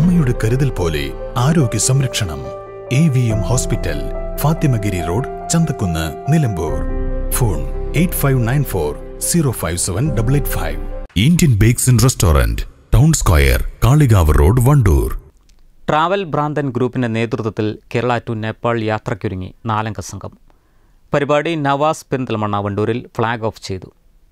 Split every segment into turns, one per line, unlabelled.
അമ്മയുടെ കരുതൽ പോലെ ആരോഗ്യ സംരക്ഷണം A V M hospital Fathimagiri road Chanthakkunnu Nilambur phone eight five nine four zero five seven double eight five Indian bakes and restaurant town square Kalikavu road Wandoor
travel ഭ്രാന്തൻ ഗ്രൂപ്പിന്റെ നേതൃത്വത്തിൽ കേരള ടു നേപ്പാൾ യാത്രയ്ക്കൊരുങ്ങി നാലംഗ സംഘം പരിപാടി നവാസ് പെരിന്തൽമണ്ണ വണ്ടൂരിൽ ഫ്ളാഗ് ഓഫ് ചെയ്തു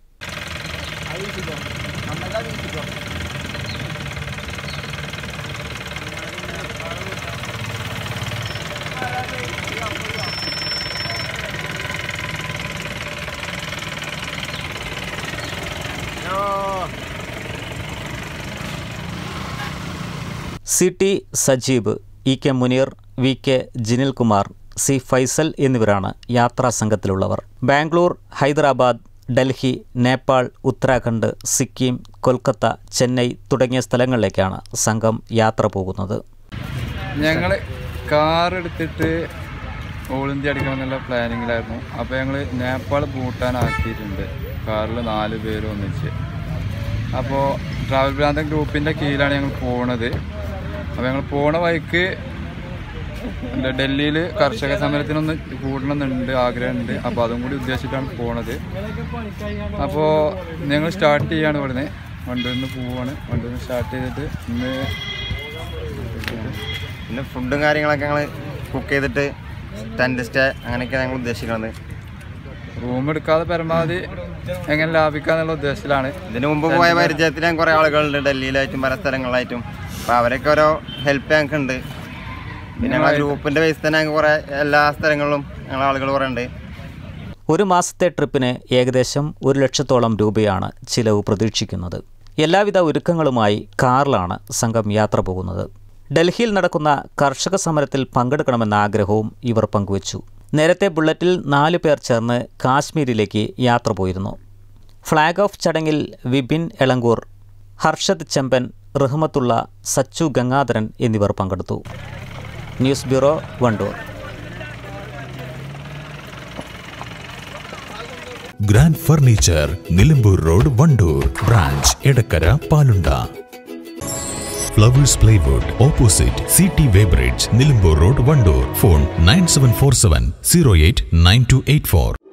C T Sajeeb E K Muneer V K Jinilkumar C Faisal എന്നിവരാണ് യാത്രാ സംഘത്തിലുള്ളവർ ബാംഗ്ലൂർ ഹൈദരാബാദ് ഡൽഹി നേപ്പാൾ ഉത്തരാഖണ്ഡ് സിക്കിം കൊൽക്കത്ത ചെന്നൈ തുടങ്ങിയ സ്ഥലങ്ങളിലേക്കാണ് സംഘം യാത്ര പോകുന്നത്
ഞങ്ങൾ കാർ എടുത്തിട്ട് ഓൾ ഇന്ത്യ അടിക്കണം എന്നുള്ള പ്ലാനിങ്ങിലായിരുന്നു അപ്പോൾ ഞങ്ങൾ നേപ്പാൾ ഭൂട്ടാൻ ആക്കിയിട്ടുണ്ട് കാറിൽ നാല് പേര് ഒന്നിച്ച് അപ്പോൾ ട്രാവൽ ഭ്രാന്തൻ ഗ്രൂപ്പിൻ്റെ കീഴിലാണ് ഞങ്ങൾ പോണത് അപ്പോൾ ഞങ്ങൾ പോണ വഴിക്ക് എന്താ ഡൽഹിയിൽ കർഷക സമരത്തിനൊന്ന് കൂടണമെന്നുണ്ട് ആഗ്രഹമുണ്ട് അപ്പോൾ അതും കൂടി ഉദ്ദേശിച്ചിട്ടാണ് പോണത് അപ്പോൾ ഞങ്ങൾ സ്റ്റാർട്ട് ചെയ്യാണ് ഇവിടുന്ന് വണ്ടൂരിൽ നിന്ന് പോവാണ് വണ്ടൂരിൽ നിന്ന് സ്റ്റാർട്ട് ചെയ്തിട്ട് ഇന്ന്
പിന്നെ ഫുഡും കാര്യങ്ങളൊക്കെ ഞങ്ങൾ കുക്ക് ചെയ്തിട്ട് ടെൻറ്റ് സ്റ്റേ അങ്ങനെയൊക്കെ ഞങ്ങൾ ഉദ്ദേശിക്കുന്നത്
റൂം എടുക്കാതെ പരമാവധി എങ്ങനെ ലാഭിക്കാന്നുള്ള ഉദ്ദേശത്തിലാണ്
ഇതിനു മുമ്പ് പോയ പരിചയത്തിൽ ഞാൻ കുറേ ആളുകളുണ്ട് ഡൽഹിയിലായിട്ടും പല സ്ഥലങ്ങളിലായിട്ടും അപ്പോൾ അവരൊക്കെ ഓരോ ഹെൽപ്പ് ഞങ്ങൾക്ക് ഉണ്ട് പിന്നെ ഞങ്ങളെ ഗ്രൂപ്പിൻ്റെ ബേസ് തന്നെ ഞങ്ങൾക്ക് കുറേ എല്ലാ സ്ഥലങ്ങളിലും ഞങ്ങളെ ആളുകൾ കുറേ ഉണ്ട്
ഒരു മാസത്തെ ട്രിപ്പിന് ഏകദേശം ഒരു ലക്ഷത്തോളം രൂപയാണ് ചിലവ് പ്രതീക്ഷിക്കുന്നത് എല്ലാവിധ ഒരുക്കങ്ങളുമായി കാറിലാണ് സംഘം യാത്ര പോകുന്നത് ഡൽഹിയിൽ നടക്കുന്ന കർഷക സമരത്തിൽ പങ്കെടുക്കണമെന്ന ആഗ്രഹവും ഇവർ പങ്കുവച്ചു നേരത്തെ ബുള്ളറ്റിൽ നാലു പേർ ചേർന്ന് കാശ്മീരിലേക്ക് യാത്ര പോയിരുന്നു ഫ്ലാഗ് ഓഫ് ചടങ്ങിൽ വിപിൻ എളങ്കൂർ ഹർഷദ് ചെമ്പൻ റഹ്മത്തുള്ള സച്ചു ഗംഗാധരൻ എന്നിവർ പങ്കെടുത്തു news bureau Wandoor
grand furniture Nilambur road Wandoor branch Edakkara Palunda flowers plywood opposite C T weighbridge Nilambur road Wandoor phone nine seven four seven zero eight nine two eight four